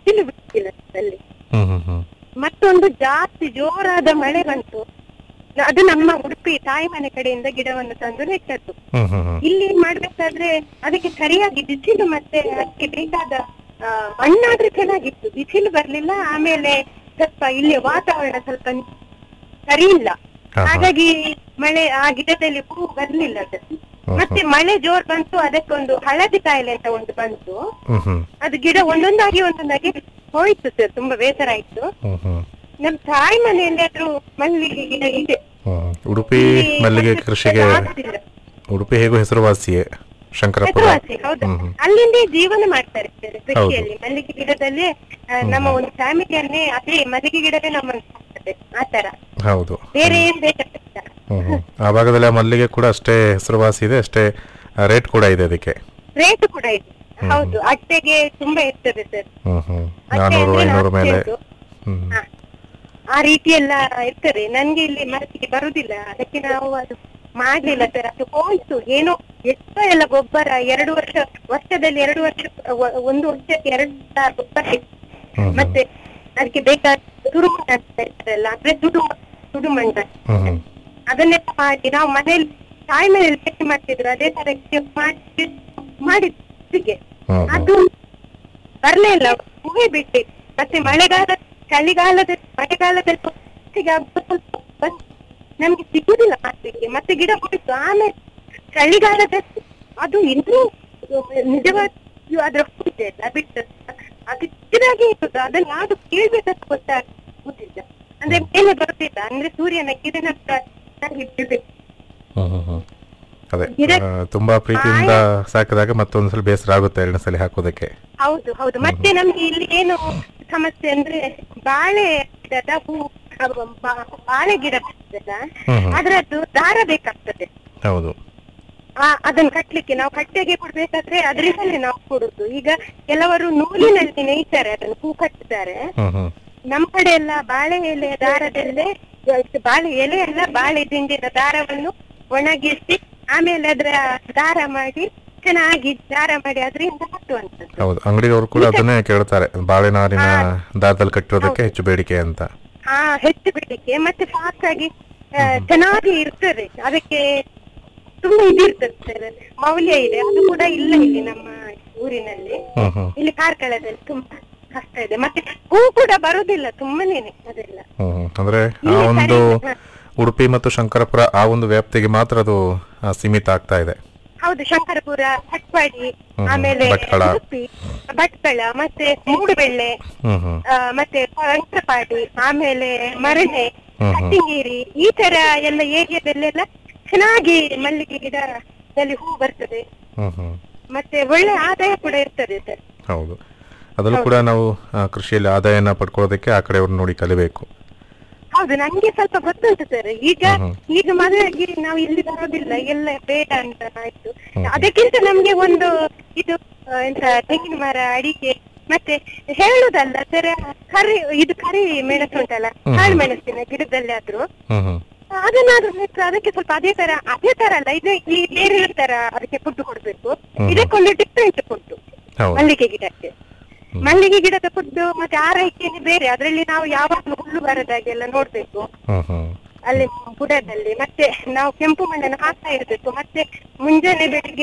ಬಿಸಿಲು ಬಿಟ್ಟಿಲ್ಲ ಅಲ್ಲಿ ಹ್ಮ್ ಹ್ಮ್ ಹ್ಮ್ ಮತ್ತೊಂದು ಜಾಸ್ತಿ ಜೋರಾದ ಮಳೆ ಬಂತು ಅದು ನಮ್ಮ ಉಡುಪಿ ತಾಯಿ ಮನೆ ಕಡೆಯಿಂದ ಗಿಡವನ್ನು ತಂದು ನೆಟ್ಟದ್ದು ಹ್ಮ್ ಹ್ಮ್ ಹ್ಮ್ ಇಲ್ಲಿ ಮಾಡ್ಬೇಕಾದ್ರೆ ಅದಕ್ಕೆ ಸರಿಯಾಗಿ ಬಿಸಿಲು ಮತ್ತೆ ಅದಕ್ಕೆ ಬೇಕಾದ ಆ, ಮಣ್ಣಾದ್ರೆ ಚೆನ್ನಾಗಿತ್ತು ಬಿಸಿಲು ಬರ್ಲಿಲ್ಲ ಆಮೇಲೆ ಸ್ವಲ್ಪ ಇಲ್ಲಿ ವಾತಾವರಣ ಸ್ವಲ್ಪ ಸರಿ ಇಲ್ಲ ಹಾ, ಹಾ. ಹಾಗಾಗಿ ಮಳೆ ಆ ಗಿಡದಲ್ಲಿ ಹೂ ಬರ್ಲಿಲ್ಲ ಅದು ಹ್ಮ್ ಮತ್ತೆ ಮಳೆ ಜೋರ್ ಬಂತು ಅದಕ್ಕೊಂದು ಹಳದಿ ಕಾಯಿಲೆ ಅಂತ ಒಂದು ಬಂತು ಹ್ಮ್ ಹ್ಮ್ ಅದು ಗಿಡ ಒಂದೊಂದಾಗಿ ಒಂದೊಂದಾಗಿ ಹೋಯ್ತು ಸರ್ ತುಂಬಾ ಬೇಸರ ಆಯ್ತು ಹ್ಮ್ ಹ್ಮ್ ನಮ್ ತಾಯಿ ಮನೆಯಲ್ಲಿ ಆದ್ರೂ ಮಲ್ಲಿಗೆ ಗಿಡ ಇದೆ ಹ್ಮ್ ಉಡುಪಿ ಇಲ್ಲಿ ಮಲ್ಲಿಗೆ ಮತ್ತೆ ಕೃಷಿಗೆ ಆಗುದಿಲ್ಲ. ಉಡುಪಿ ಹೇಗೂ ಹೆಸರುವಾಸಿಯೇ ಶಂಕರಪುರ ಹೆಸರುವಾಸಿ ಹೌದು ಹ್ಮ್ ಹ್ಮ್. ಅಲ್ಲಿಂದೇ ಜೀವನ ಮಾಡ್ತಾರೆ ಸರ್ ಕೃಷಿಯಲ್ಲಿ ಮಲ್ಲಿಗೆ ಗಿಡದಲ್ಲಿ ಆ, ನಮ್ಮ ಒಂದು ಫ್ಯಾಮಿಲಿಯನ್ನೇ ಅದೇ ಮಲ್ಲಿಗೆ ಗಿಡವೇ ನಮ್ಮನ್ನು ಸಾಕ್ತದೆ ಆತರ ಹೌದು ಬೇರೆ ಏನ್ ಬೇಕಾಗಿಲ್ಲ ಹ್ಮ್ ಹ್ಮ್. ಆ ಭಾಗದಲ್ಲಿ ಆ ಮಲ್ಲಿಗೆ ಕೂಡ ಅಷ್ಟೇ ಹೆಸರುವಾಸಿ ಇದೆ ಅಷ್ಟೇ ರೇಟ್ ಕೂಡ ಇದೆ ಅದಕ್ಕೆ ರೇಟ್ ಕೂಡ ಇದೆ ಹೌದು ಅಟ್ಟೆಗೆ ತುಂಬಾ ಇರ್ತದೆ ಸರ್ ಹ್ಮ್ ಹ್ಮ್ ಅಟ್ಟೆ ನಾನೂರು ಅಂದ್ರೆ ಐನೂರು ಮೇಲೆ ನಾಲ್ಕು ಹ್ಮ್ ಹಾ. ಆ ರೀತಿ ಎಲ್ಲ ಇರ್ತದೆ ನನ್ಗೆ ಇಲ್ಲಿ ಮರಕ್ಕೆ ಬರುದಿಲ್ಲ ಅದಕ್ಕೆ ನಾವು ಅದು ಮಾಡ್ಲಿಲ್ಲ ಸರ್ ಅದು ಹೋಯ್ತು ಏನೋ ಎಷ್ಟೋ ಎಲ್ಲ ಗೊಬ್ಬರ ಎರಡು ವರ್ಷ ವರ್ಷದಲ್ಲಿ ಎರಡು ವರ್ಷ ಒ- ಒಂದು ವರ್ಷಕ್ಕೆ ಎರಡು ಸಲ ಗೊಬ್ಬರ ಇತ್ತು. ಹ್ಮ್ ಹ್ಮ್. ಮತ್ತೆ ಅದಕ್ಕೆ ಬೇಕಾದ ತುಡುಮಣ್ಣ ಅಂತ ಇರ್ತಾರಲ್ಲ ಅಂದ್ರೆ ತುಡು ತುಡುಮಣ್ಣ ಹ್ಮ್ ಹ್ಮ್ ಅದನ್ನೆಲ್ಲ ಮಾಡಿ ನಾವು ಮನೇಲಿ ತಾಯಿ ಮನೇಲಿ ಹೇಗೆ ಮಾಡ್ತಿದ್ರು ಅದೇ ತರ ಇದು ಮಾಡಿ ಮಾಡಿದ್ರಿಗೆ ಹ್ಮ್ ಹ್ಮ್. ಅದು ಬರ್ಲೇ ಇಲ್ಲ ಹೂವೇ ಬಿಟ್ಟು ಮತ್ತೆ ಮಳೆಗಾಲ ಚಳಿಗಾಲದ ಮಳೆಗಾಲದಲ್ಲಿ ಹೊತ್ತಿಗೆ ಅದು ಸ್ವಲ್ಪ ಬಂತು. ನಮ್ಗೆ ಸಿಗುದಿಲ್ಲ ಮಾಡ್ಲಿಕ್ಕೆ ಮತ್ತೆ ಗಿಡ ಹೋಯ್ತು ಆಮೇಲೆ ಚಳಿಗಾಲದಲ್ಲಿ ಅದು ಇನ್ನೂ ನಿಜವಾಗಿ ಅದ್ರ ಹೂವಿದೆ ಅಲ್ಲ ಬಿಟ್ಟು ಅದು ಚಿಕ್ಕದಾಗಿ ಇರುದು ಅದನ್ನ ಯಾವ್ದು ಕೇಳ್ಬೇಕಂತ ಗೊತ್ತಾಗ ಗೊತ್ತಿಲ್ಲ ಅಂದ್ರೆ ಮೇಲೆ ಬರುದಿಲ್ಲ ಅಂದ್ರೆ ಸೂರ್ಯನ ಕಿರಣ ಚೆನ್ನಾಗಿ ಬೀಳ್ಬೇಕು ಹ್ಮ್ ಹ್ಮ್ ಹ್ಮ್. ಅದೇ ಗಿಡ- ಆ, ತುಂಬಾ ಪ್ರೀತಿಯಿಂದ ಸಾಕಿದಾಗ ಮತ್ತೊಂದ್ಸಲ ಬೇಸರ ಆಗುತ್ತೆ ಎರಡನೇ ಸಲ ಹಾಕೋದಕ್ಕೆ ಹೌದು ಹೌದು ಮತ್ತೆ ನಮ್ಗೆ ಇಲ್ಲಿ ಏನು ಸಮಸ್ಯೆ ಅಂದ್ರೆ ಬಾಳೆ ಗಿಡದ ಹೂ ಅವ ಬಾ- ಬಾಳೆ ಗಿಡ ಬರ್ತದಲ್ಲ ಹ್ಮ್ ಹ್ಮ್. ಅದ್ರದ್ದು ದಾರ ಬೇಕಾಗ್ತದೆ ಹೌದು ಆ ಅದನ್ನ ಕಟ್ಲಿಕ್ಕೆ ನಾವು ಕಟ್ಟೆಗೆ ಕೊಡ್ಬೇಕಾದ್ರೆ ಅದರಿಂದಲೇ ನಾವು ಕೊಡುದು ಈಗ ಕೆಲವರು ನೂಲಿನಲ್ಲಿ ನೇಯ್ತಾರೆ ಅದನ್ನು ಹೂ ಕಟ್ಟಿದ್ದಾರೆ ಹ್ಮ್ ಹ್ಮ್ ನಮ್ ಕಡೆ ಎಲ್ಲ ಬಾಳೆ ಎಲೆ ದಾರದಲ್ಲೇ ಇದು ಬಾಳೆ ಎಲೆ ಅಲ್ಲ ಬಾಳೆ ದಿಂಡಿನ ದಾರವನ್ನು ಒಣಗಿಸಿ ಆಮೇಲೆ ಅದರ ದಾರ ಮಾಡಿ ಚೆನ್ನಾಗಿ ದಾರ ಮಾಡಿ ಅದರಿಂದ ಕಟ್ಟುವಂಥದ್ದು ಹೌದು ಅಂಗಡಿಯವರು ಕೂಡ ಅದನ್ನೇ ಕೇಳ್ತಾರೆ ಬಾಳೆನಾರಿನ ದಾರದಲ್ಲಿ ಕಟ್ಟಿರೋದಕ್ಕೆ ಹೆಚ್ಚು ಬೇಡಿಕೆ ಅಂತ ಹಾ ಹೆಚ್ಚು ಬೇಡಿಕೆ ಮತ್ತೆ ಫಾಸ್ಟ್ ಆಗಿ ಆ, ಚೆನ್ನಾಗಿ ಇರ್ತದೆ ಅದಕ್ಕೆ ತುಂಬಾ ಇದಿರ್ತದೆ ಸರ್ ಮೌಲ್ಯ ಇದೆ ಅದು ಕೂಡ ಇಲ್ಲ ಇಲ್ಲಿ ನಮ್ಮ ಊರಿನಲ್ಲಿ ಹ್ಮ್ ಹ್ಮ್ ಇಲ್ಲಿ ಕಾರ್ಕಳದಲ್ಲಿ ತುಂಬಾ ಕಷ್ಟ ಇದೆ ಮತ್ತೆ ಹೂ ಕೂಡ ಬರುದಿಲ್ಲ ತುಂಬಾನೇನೆ ಅದೆಲ್ಲ ಹ್ಮ್ ಹ್ಮ್. ಅಂದ್ರೆ ಆ ಇಲ್ಲಿ ಒಂದು ಸರಿ- ಉಡುಪಿ ಮತ್ತು ಶಂಕರಪುರ ಆ ಒಂದು ವ್ಯಾಪ್ತಿಗೆ ಮಾತ್ರ ಅದು ಆ, ಸೀಮಿತ ಆಗ್ತಾ ಇದೆ ಹೌದು ಶಂಕರಪುರ ಹಟ್ವಾಡಿ ಹ್ಮ್. ಆಮೇಲೆ ಭಟ್ಕಳ. ಉಡುಪಿ ಭಟ್ಕಳ ಮತ್ತೆ ಮೂಡುಬೆಳ್ಳೆ ಹ್ಮ್ ಹ್ಮ್ ಆ, ಮತ್ತೆ ಅಂಕಪಾಡಿ ಆಮೇಲೆ ಮರಳೆ ಹ್ಮ್ ಹ್ಮ್. ಕಟ್ಟಿಂಗೇರಿ ಈ ತರ ಎಲ್ಲ ಏರಿಯಾದಲ್ಲೆಲ್ಲ ಚೆನ್ನಾಗಿ ಮಲ್ಲಿಗೆ ಗಿಡದಲ್ಲಿ ಹೂ ಬರ್ತದೆ ಹ್ಮ್ ಹ್ಮ್ ಮತ್ತೆ ಒಳ್ಳೆ ಆದಾಯ ಕೂಡ ಇರ್ತದೆ ಸರ್ ಹೌದು ಅದರಲ್ಲೂ ಕೂಡ ನಾವು ಆ, ಕೃಷಿಯಲ್ಲಿ ಆದಾಯನ ಪಡ್ಕೊಳ್ಳೋದಕ್ಕೆ ಆ ಕಡೆಯವ್ರನ್ನ ನೋಡಿ ಕಲಿಬೇಕು ಹೌದು ನಂಗೆ ಸ್ವಲ್ಪ ಗೊತ್ತುಂಟು ಸರ್ ಈಗ ಹ್ಮ್. ಈಗ ಮದುವೆಗೆ ನಾವು ಇಲ್ಲಿ ಬರೋದಿಲ್ಲ ಎಲ್ಲ ಬೇಡ ಅಂತ ಆಯ್ತು ಹ್ಮ್. ಅದಕ್ಕಿಂತ ನಮ್ಗೆ ಒಂದು ಇದು ಆ, ಎಂತ ತೆಂಗಿನ ಮರ ಅಡಿಕೆ ಮತ್ತೆ ಹೇಳುದಲ್ಲ ಸರ್ ಕರಿ ಇದು ಕರಿ ಮೆಣಸು ಉಂಟಲ್ಲ ಹ್ಮ್. ಕಾಳು ಮೆಣಸಿನ ಗಿಡದಲ್ಲಿ ಆದ್ರೂ ಹ್ಮ್ ಹ್ಮ್ ಅದನ್ನಾದ್ರೂ ನೆಟ್ರೆ ಅದಕ್ಕೆ ಸ್ವಲ್ಪ ಅದೇ ತರ ಅದೇ ತರ ಅಲ್ಲ ಇದೆ ಈ ಬೇರೆ ತರ ಅದಕ್ಕೆ ಫುಡ್ ಕೊಡ್ಬೇಕು ಇದಕ್ಕೊಂದು ಡಿಫ್ರೆಂಟ್ ಫುಡ್ ಹೌದು ಮಲ್ಲಿಗೆ ಗಿಡಕ್ಕೆ ಹ್ಮ್. ಮಲ್ಲಿಗೆ ಗಿಡದ ಫುಡ್ ಮತ್ತೆ ಆರೈಕೆನೆ ಬೇರೆ ಅದರಲ್ಲಿ ನಾವು ಯಾವಾಗ್ಲೂ ಹುಲ್ಲು ಬರದಾಗೆಲ್ಲ ನೋಡ್ಬೇಕು ಹ್ಮ್ ಹ್ಮ್ ಅಲ್ಲಿ ಬುಡದಲ್ಲಿ ಮತ್ತೆ ನಾವು ಕೆಂಪು ಮಣ್ಣನ್ನು ಹಾಕ್ತಾ ಇರ್ಬೇಕು ಮತ್ತೆ ಮುಂಜಾನೆ ಬೆಳಿಗ್ಗೆ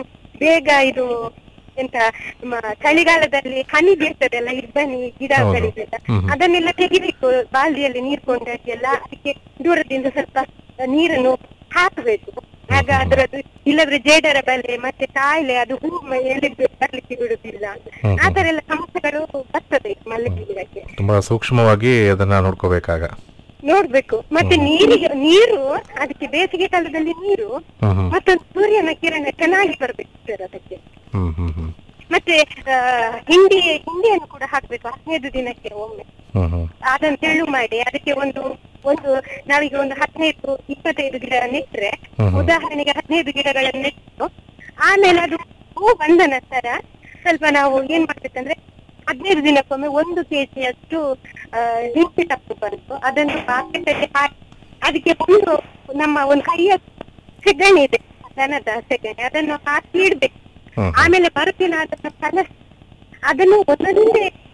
ಬೇಗ ಇದು ಎಂತ ಮ- ಚಳಿಗಾಲದಲ್ಲಿ ಹನಿ ಬೀಳ್ತದೆಲ್ಲ ಇಬ್ಬನಿ ಗಿಡಗಳಿಗೆಲ್ಲ ಹ್ಮ್ ಹ್ಮ್. ಅದನ್ನೆಲ್ಲ ತೆಗಿಬೇಕು ಬಾಲ್ದಿಯಲ್ಲಿ ನೀರ್ ಕೊಂಡಾಗೆಲ್ಲ ಅದಕ್ಕೆ ದೂರದಿಂದ ಸ್ವಲ್ಪ ನೀರನ್ನು ಹಾಕಬೇಕು ಆಗ ಅದರದ್ದು ಇಲ್ಲದ್ರೆ ಜೇಡರ ಬಲೆ ಮತ್ತೆ ಕಾಯಿಲೆ ಅದು ಹೂ ಮ- ಎಲೆ ಬಿ- ಬರ್ಲಿಕ್ಕೆ ಬಿಡುದಿಲ್ಲ ಹ್ಮ್ ಆ ತರ ಎಲ್ಲ ಸಮಸ್ಯೆಗಳು ಬರ್ತದೆ ಈ ಮಲ್ಲಿಗೆ ಗಿಡಕ್ಕೆ ತುಂಬಾ ಸೂಕ್ಷ್ಮವಾಗಿ ಅದನ್ನ ನೋಡ್ಕೋಬೇಕಾಗ ನೋಡ್ಬೇಕು ಮತ್ತೆ ನೀರಿಗೆ ನೀರು ಅದಕ್ಕೆ ಬೇಸಿಗೆ ಕಾಲದಲ್ಲಿ ನೀರು ಹ್ಮ್ ಹ್ಮ್ ಮತ್ತೊಂದು ಸೂರ್ಯನ ಕಿರಣ ಚೆನ್ನಾಗಿ ಬರ್ಬೇಕು ಸರ್ ಅದಕ್ಕೆ ಹ್ಮ್ ಹ್ಮ್ ಹ್ಮ್ ಮತ್ತೆ ಆ, ಹಿಂಡಿ ಹಿಂಡಿಯನ್ನು ಕೂಡ ಹಾಕ್ಬೇಕು ಹದಿನೈದು ದಿನಕ್ಕೆ ಒಮ್ಮೆ ಹ್ಮ್ ಹ್ಮ್ ಅದನ್ನು ತೆಳು ಮಾಡಿ ಅದಕ್ಕೆ ಒಂದು ಒಂದು ನಾವೀಗ ಒಂದು ಹದಿನೈದು ಇಪ್ಪತ್ತೈದು ಗಿಡ ನೆಟ್ರೆ ಹ್ಮ್ ಹ್ಮ್. ಉದಾಹರಣೆಗೆ ಹದಿನೈದು ಗಿಡಗಳನ್ನು ನೆಟ್ಟು ಆಮೇಲೆ ಅದು ಹೂ ಬಂದ ನಂತರ ಸ್ವಲ್ಪ ನಾವು ಏನ್ ಮಾಡ್ಬೇಕಂದ್ರೆ ಹದಿನೈದು ದಿನಕ್ಕೊಮ್ಮೆ ಒಂದು ಕೆಜಿ ಅಷ್ಟು ಆ, ಹಿಂಡಿ ತಪ್ಪು ಬಂತು ಅದನ್ನು ಪಾಕೆಟ್ ಅಲ್ಲಿ ಹಾಕಿ ಅದಕ್ಕೆ ಒಂದು ನಮ್ಮ ಒಂದು ಕೈಯ ಸೆಗಣಿ ಇದೆ ದನದ ಸೆಗಣಿ ಅದನ್ನು ಹಾಕಿ ಇಡ್ಬೇಕು ಹ್ಮ್ ಹ್ಮ್. ಆಮೇಲೆ ಮರುದಿನ ಅದನ್ನು ಕಲಸಿ ಅದನ್ನು ಒಂದೊಂದೇ